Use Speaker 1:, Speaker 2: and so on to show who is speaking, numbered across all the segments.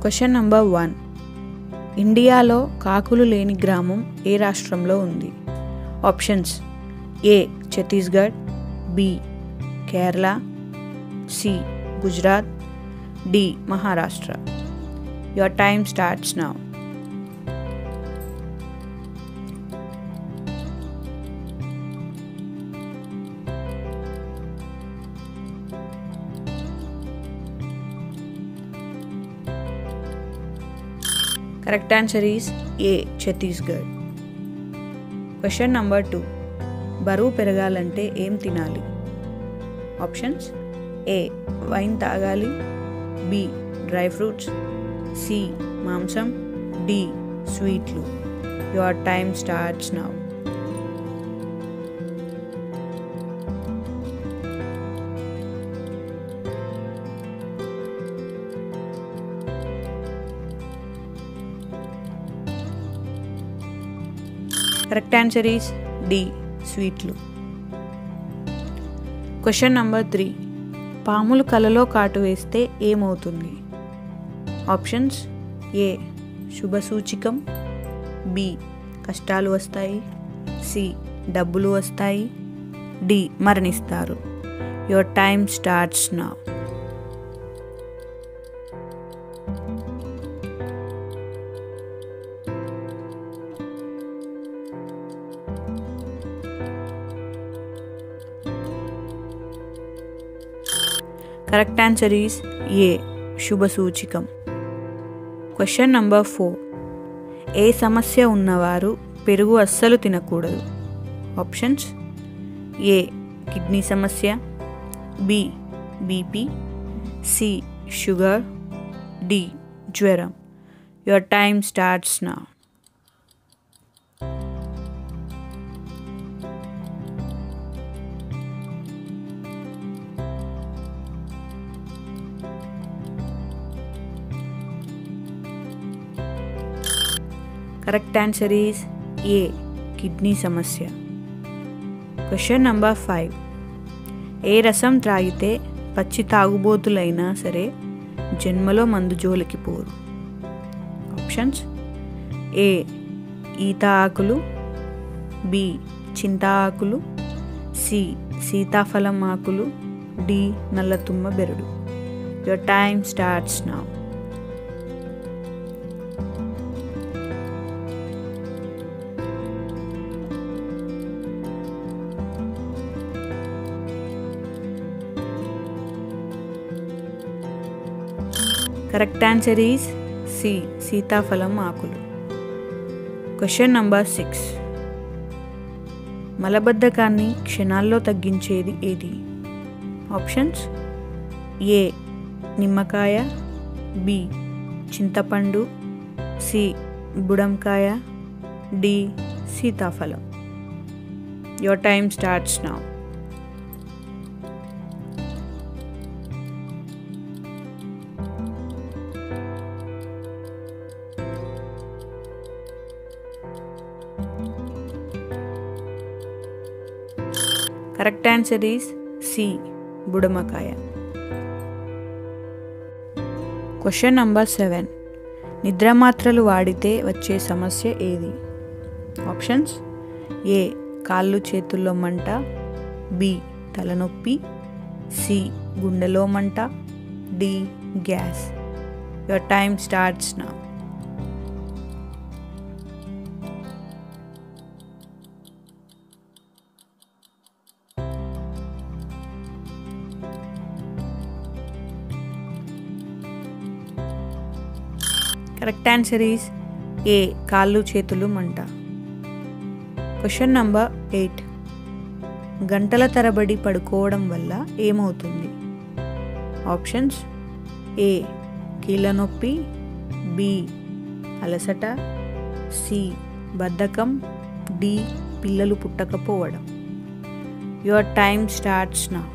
Speaker 1: question number one ఇండియాలో కాకులు లేని గ్రామం ఏ రాష్ట్రంలో ఉంది options A Chhattisgarh B Kerala C Gujarat D Maharashtra your time starts now correct answer is A Chhattisgarh question number two బరువు పెరగాలంటే ఏం తినాలి ఆప్షన్స్ ఏ వైన్ తాగాలి బి డ్రై ఫ్రూట్స్ సి మాంసం డి స్వీట్లు your time starts now correct answer is D స్వీట్లు question number three పాములు కలలో కాటు వేస్తే ఏమవుతుంది ఆప్షన్స్ ఏ శుభసూచికం బి కష్టాలు వస్తాయి సి డబ్బులు వస్తాయి డి మరణిస్తారు your time starts now correct answer is A శుభసూచికం క్వశ్చన్ నంబర్ ఫోర్ ఏ సమస్య ఉన్నవారు పెరుగు అస్సలు తినకూడదు ఆప్షన్స్ ఏ కిడ్నీ సమస్య B BP C sugar D జ్వరం your time starts now correct answer is A kidney సమస్య క్వశ్చన్ నంబర్ ఫైవ్ ఏ రసం త్రాగితే పచ్చి తాగుబోతులైనా సరే జన్మలో మందు జోలికి పోరు ఆప్షన్స్ ఏ ఈత ఆకులు బి చింత ఆకులు సి సీతాఫలం ఆకులు డి నల్లతుమ్మ బెరడు your time starts now correct answer is C సీతాఫలం ఆకులు క్వశ్చన్ నంబర్ సిక్స్ మలబద్ధకాన్ని క్షణాల్లో తగ్గించేది ఏది ఆప్షన్స్ ఏ నిమ్మకాయ బి చింతపండు సి బుడంకాయ డి సీతాఫలం your time starts now correct answer is C బుడమకాయ క్వశ్చన్ నంబర్ సెవెన్ నిద్రమాత్రలు వాడితే వచ్చే సమస్య ఏది ఆప్షన్స్ ఏ కాళ్ళు చేతుల్లో మంట బి తలనొప్పి సి గుండెలో మంట D gas your time starts now correct answer is A కాళ్ళు చేతులు మంట క్వశ్చన్ నంబర్ ఎయిట్ గంటల తరబడి పడుకోవడం వల్ల ఏమవుతుంది ఆప్షన్స్ ఏ కీళ్ళ నొప్పి బి అలసట సి బద్ధకం డి పిల్లలు పుట్టకపోవడం your time starts now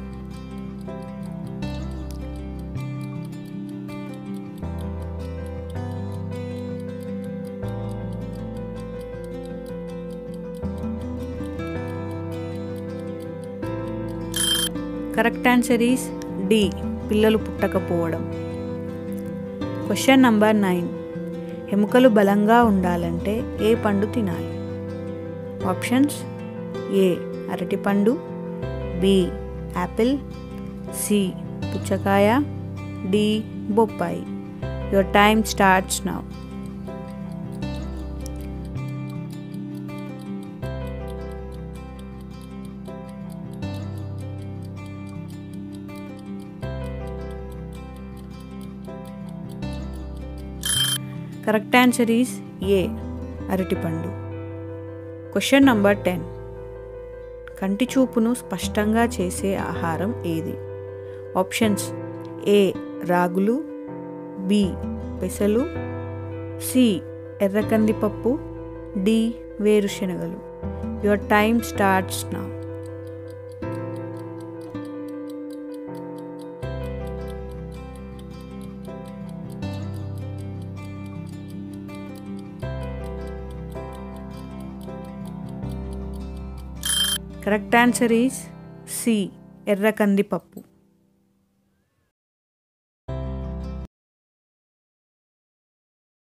Speaker 1: correct answer is D పిల్లలు పుట్టకపోవడం క్వశ్చన్ నంబర్ నైన్ ఎముకలు బలంగా ఉండాలంటే ఏ పండు తినాలి ఆప్షన్స్ ఏ అరటిపండు బి యాపిల్ సి పుచ్చకాయ డి బొప్పాయి your time starts now correct answer is A అరటిపండు క్వశ్చన్ నంబర్ టెన్ కంటి చూపును స్పష్టంగా చేసే ఆహారం ఏది ఆప్షన్స్ ఏ రాగులు బి పెసలు సి ఎర్రకందిపప్పు డి వేరుశనగలు your time starts now correct answer is C ఎర్ర కందిపప్పు